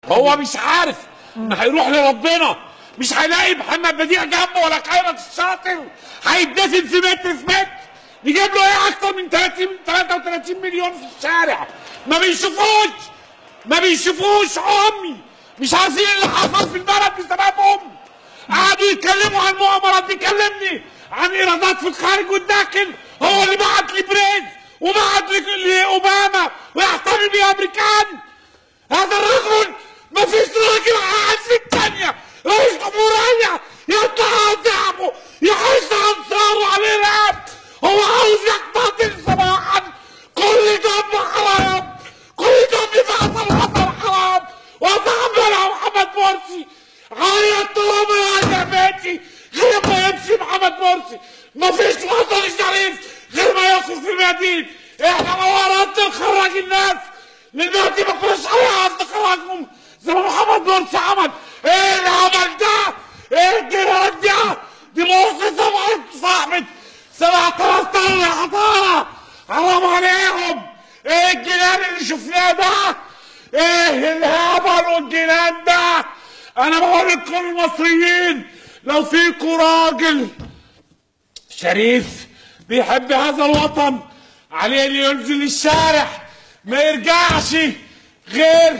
هو مش عارف ان هيروح لربنا مش هيلاقي محمد بديع جنبه ولا خيرت الشاطر هيتدفن في متر في متر يجيب له ايه اكتر من 30 33 مليون في الشارع ما بيشوفوش ما بيشوفوش امي مش عارفين اللي حصل في البلد بسببهم قعدوا يتكلموا عن مؤامرات بيكلمني عن ايرادات في الخارج والداخل هو اللي بعت لي بريز وبعت لي- لاوباما ويحترم لي امريكان هذا الرجل ما فيش راجل قاعد في الثانية رئيس جمهورية يطلع على شعبه يحس أنصاره عليه الآن هو عاوز يقتتل صباحا كل دم حرام كل دم في حصل حصل حرام وتعمل محمد مرسي عيطت لهم يا جماعتي غير ما يمشي محمد مرسي ما فيش وطن شريف غير ما يخرج في المدينة احنا لو اردنا نخرج الناس دلوقتي ما كناش على قصد خرجهم زي ما محمد مرسي عمل ايه اللي عمل ده؟ ايه الجنان ده؟ دي مرسي سبعة صاحبة سبعة آلاف طن يا حضارة حرام عليهم ايه الجنان اللي شفناه ده؟ ايه الهبل والجنان ده؟ انا بقول لكل المصريين لو فيكوا راجل شريف بيحب هذا الوطن عليه اللي ينزل الشارع ما يرجعش غير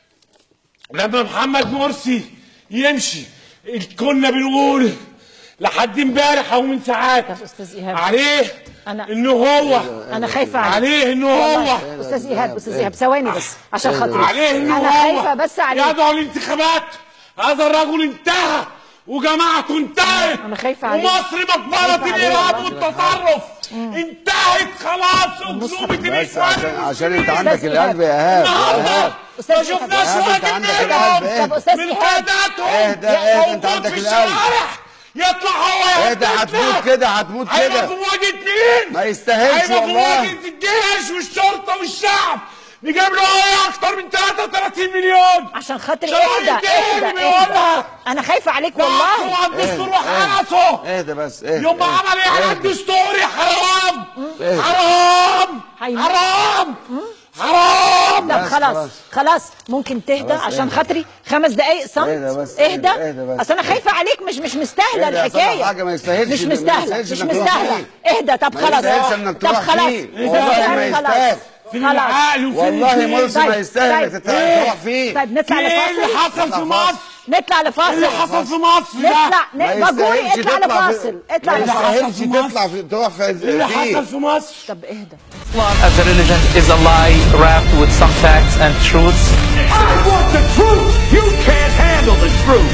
لما محمد مرسي يمشي كنا بنقول لحد امبارح او من ساعات طب أستاذ إيهاب. عليه أنا- انه هو انا خايفه عليك عليه انه هو والله. استاذ ايهاب استاذ ايهاب ثواني بس عشان خاطري عليه انه انا هو خايفه بس عليك يدعو الانتخابات هذا الرجل انتهى وجماعته انتهت أنا خايفة عليه. ومصر مقبرة خايفة عليه الإرهاب والله. والتطرف انتهت خلاص أكذوبة بس الإخوان عشان عشان انت المسلمين. عندك القلب يا ايهاب النهارده إيهاب. أستاذ ما إيهاب. شفناش إيهاب، أنت واحد عندك منهم القلب. طب أستاذ من إيهاب. قياداتهم اهدى، اهدى، أنت موجود عندك في القلب. الشوارع يطلع هو اهدى هتموت كده هتموت هيبقى كده في مواجهة مين؟ ما يستاهلش هيبقى في والله. مواجهة الجيش والشرطة والشعب نجيب له ايه اكتر من 33 مليون عشان خاطري شرعي اهدى الدين اهدى بيقولها. اهدى انا خايفه عليك والله والله على الدستور وحرسه اهدى بس اهدى يوم ما عمل اعلان اهدى. دستوري حرام اهدى. حرام هيموت. حرام حرام طب بس خلاص خلاص. خلاص ممكن تهدى خلاص، عشان اهدى. خاطري خمس دقايق صمت اهدى بس، اهدى اهدى، اهدى بس. اصل انا خايفه عليك مش مش مستاهله اهدى، أصل الحكايه حاجة ما يستاهلش مش ما مستاهله يستاهلش مش إنك تروح مستاهله فيه. اهدى طب ما خلاص يستاهلش إنك طب تروح خلاص فيه. والله ما خلاص يستاهل. فين خلاص العقل وفين والله الدين؟ مرسي ما طيب، يستاهل انك طيب. تت- تروح فيه طيب نطلع ايه اللي لفاصل حصل في مصر؟ نطلع لفاصل اللي حصل في مصر نطلع ده؟ ما ن- بجوري يستاهلش اطلع تطلع في- لفاصل اطلع ما لفاصل يستاهلش في مصر. تطلع في تروح في اللي فيه حصل في مصر طب اهدى Islam as a religion is a lie wrapped with some facts and truths. I want the truth! You can't handle the truth!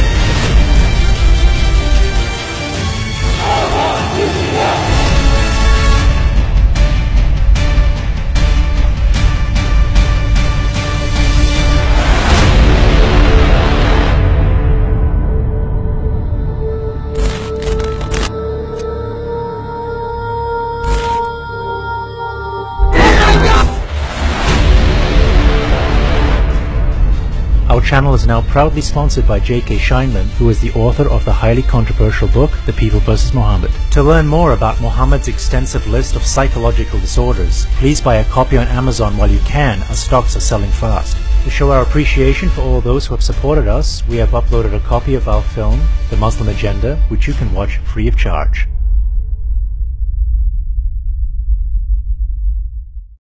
Our channel is now proudly sponsored by J.K. Scheinman, who is the author of the highly controversial book, The People vs. Muhammad. To learn more about Muhammad's extensive list of psychological disorders, please buy a copy on Amazon while you can, as stocks are selling fast. To show our appreciation for all those who have supported us, we have uploaded a copy of our film, The Muslim Agenda, which you can watch free of charge.